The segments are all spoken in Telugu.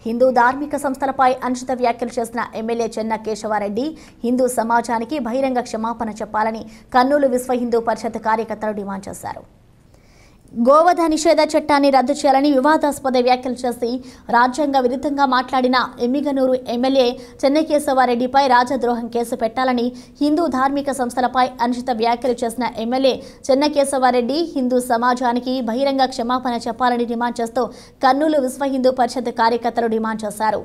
హిందూ ధార్మిక సంస్థలపై అనుచిత వ్యాఖ్యలు చేసిన ఎమ్మెల్యే చెన్న కేశవారెడ్డి హిందూ సమాజానికి బహిరంగ క్షమాపణ చెప్పాలని కర్నూలు విశ్వ హిందూ పరిషత్ కార్యకర్తలు డిమాండ్ చేశారు గోవధ నిషేధ చట్టాన్ని రద్దు చేయాలని వివాదాస్పద వ్యాఖ్యలు చేసి రాజ్యాంగ విరుద్ధంగా మాట్లాడిన ఎమ్మిగనూరు ఎమ్మెల్యే చెన్నకేశవారెడ్డిపై రాజద్రోహం కేసు పెట్టాలని హిందూ ధార్మిక సంస్థలపై అనుచిత వ్యాఖ్యలు చేసిన ఎమ్మెల్యే చెన్నకేశవారెడ్డి హిందూ సమాజానికి బహిరంగ క్షమాపణ చెప్పాలని డిమాండ్ చేస్తూ కర్నూలు విశ్వ హిందూ పరిషత్ కార్యకర్తలు డిమాండ్ చేశారు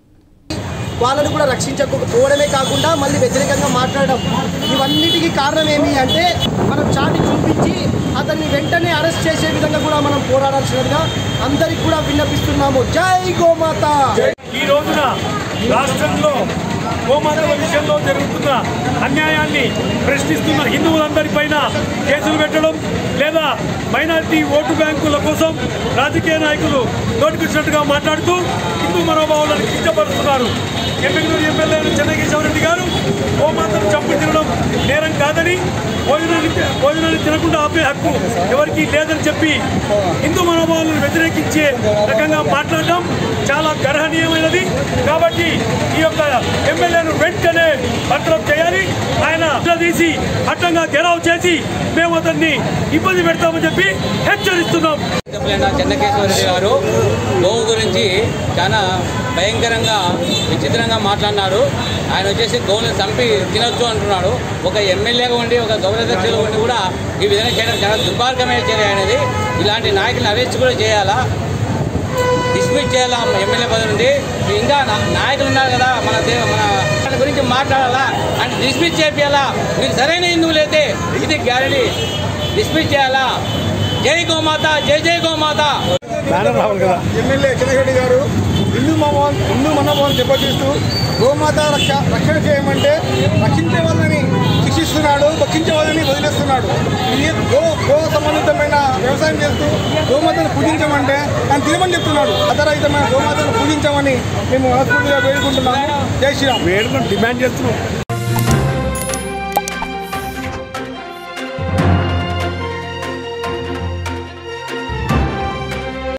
వాళ్ళను కూడా రక్షించకపోవడమే కాకుండా మళ్ళీ వ్యతిరేకంగా మాట్లాడడం ఇవన్నిటికీ కారణం ఏమి అంటే మనం చాటి చూపించి అతన్ని వెంటనే అరెస్ట్ చేసే విధంగా కూడా మనం పోరాడాల్సినదిగా అందరికి కూడా విన్నపిస్తున్నాము జై గోమాత ఈ రోజున రాష్ట్రంలో గోమాతల విషయంలో జరుగుతున్న అన్యాయాన్ని ప్రశ్నిస్తున్న హిందువులందరిపైన కేసులు పెట్టడం లేదా మైనారిటీ ఓటు బ్యాంకుల కోసం రాజకీయ నాయకులు నోటికొచ్చినట్టుగా మాట్లాడుతూ హిందూ మనోభావాలను కించపరుస్తున్నారు ఎమ్మెల్యే ఎమ్మెల్యే చెన్నకేశ్వరరెడ్డి గారు గోమాతను చంపు తినడం నేరం కాదని భోజనాన్ని భోజనాన్ని తినకుండా ఆపే హక్కు ఎవరికీ లేదని చెప్పి హిందూ మనోభావాలను వ్యతిరేకించే రకంగా మాట్లాడడం చాలా గర్హనీయమైనది కాబట్టి ఈ యొక్క ఎమ్మెల్యేను వెంటనే బర్తరఫ్ చేయాలి ఆయన తీసి అడ్డంగా గెలవ్ చేసి మేము అతన్ని ఇబ్బంది పెడతామని చెప్పి హెచ్చరిస్తున్నాం చెప్పలేన చెన్నకేశ్వరరెడ్డి గారు గోవు గురించి చాలా భయంకరంగా విచిత్రంగా మాట్లాడినారు ఆయన వచ్చేసి గోవులను చంపి తినొచ్చు అంటున్నాడు ఒక ఎమ్మెల్యేగా ఉండి ఒక గౌరవాధ్యక్షులు ఉండి కూడా ఈ విధంగా చేయడం చాలా దుర్మార్గమైన చర్య అనేది ఇలాంటి నాయకులను అరెస్ట్ కూడా చేయాలా డిస్మిస్ చేయాలా ఎమ్మెల్యే పదవి నుండి ఇంకా నా- నాయకులు ఉన్నారు కదా మన దే- మన వాళ్ళ గురించి మాట్లాడాలా అంటే డిస్మిస్ చేయాలా మీరు సరైన హిందువులు అయితే ఇది గ్యారంటీ డిస్మిస్ చేయాలా జై గోమాత జై జై గోమాత ఎమ్మెల్యే చెన్నరెడ్డి గారు హిందూ మనోభావం హిందూ మనోభావం దెబ్బతీస్తూ గోమాత రక్ష రక్షణ చేయమంటే రక్షించే వాళ్ళని శిక్షిస్తున్నాడు భక్షించే వాళ్ళని వదిలేస్తున్నాడు ఇది గో గో సంబంధితమైన వ్యవసాయం చేస్తూ గోమాతను పూజించమంటే ఆయన తినమని చెప్తున్నాడు అతరహితమైన గోమాతను పూజించమని మేము మనస్ఫూర్తిగా వేడుకుంటున్నాము జై శ్రీరామ్ వేడుకొని డిమాండ్ చేస్తున్నాం